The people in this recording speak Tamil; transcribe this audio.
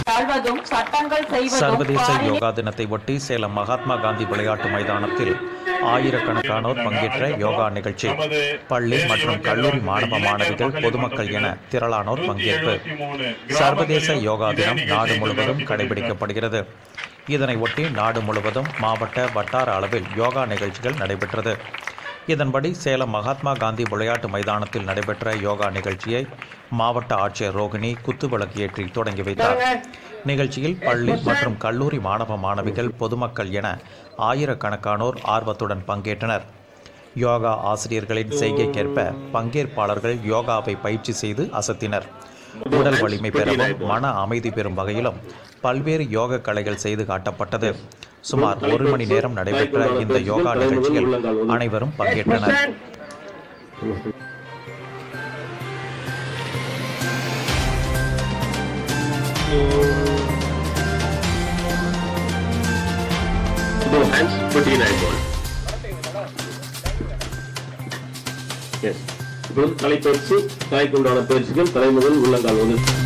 வாழ்வதும் சட்டங்கள் செய்வதும் சர்வதேச பாலின யோகா தினத்தை ஒட்டி சேலம் மகாத்மா காந்தி விளையாட்டு மைதானத்தில் ஆயிரக்கணக்கானோர் பங்கேற்ற யோகா நிகழ்ச்சி பள்ளி மற்றும் கல்லூரி மாணவ மாணவிகள் பொதுமக்கள் என திரளானோர் பங்கேற்பு சர்வதேச யோகா தினம் நாடு முழுவதும் கடைபிடிக்கப்படுகிறது இதனை ஒட்டி நாடு முழுவதும் மாவட்ட வட்டார அளவில் யோகா நிகழ்ச்சிகள் நடைபெற்றது இதன்படி சேலம் மகாத்மா காந்தி விளையாட்டு மைதானத்தில் நடைபெற்ற யோகா நிகழ்ச்சியை மாவட்ட ஆட்சியர் ரோகிணி குத்துவிளக்கு ஏற்றி தொடங்கி வைத்தார் நிகழ்ச்சியில் பள்ளி மற்றும் கல்லூரி மாணவ மாணவிகள் பொதுமக்கள் என ஆயிரக்கணக்கானோர் ஆர்வத்துடன் பங்கேற்றனர் யோகா ஆசிரியர்களின் செய்கைக்கேற்ப பங்கேற்பாளர்கள் யோகாவை பயிற்சி செய்து அசத்தினர் உடல் வலிமை பெறவும் மன அமைதி பெறும் வகையிலும் பல்வேறு யோக கலைகள் செய்து காட்டப்பட்டது சுமார் ஒரு மணி நேரம் நடைபெற்ற இந்த யோகா நிகழ்ச்சியில் அனைவரும் பங்கேற்றனர் Both hands, 29 ball. Yes. இப்பொழுது தலைப்பயிற்சி தாய்க்கு உண்டான பயிற்சிகள் தலைமுதல் உள்ளங்கால் முதல்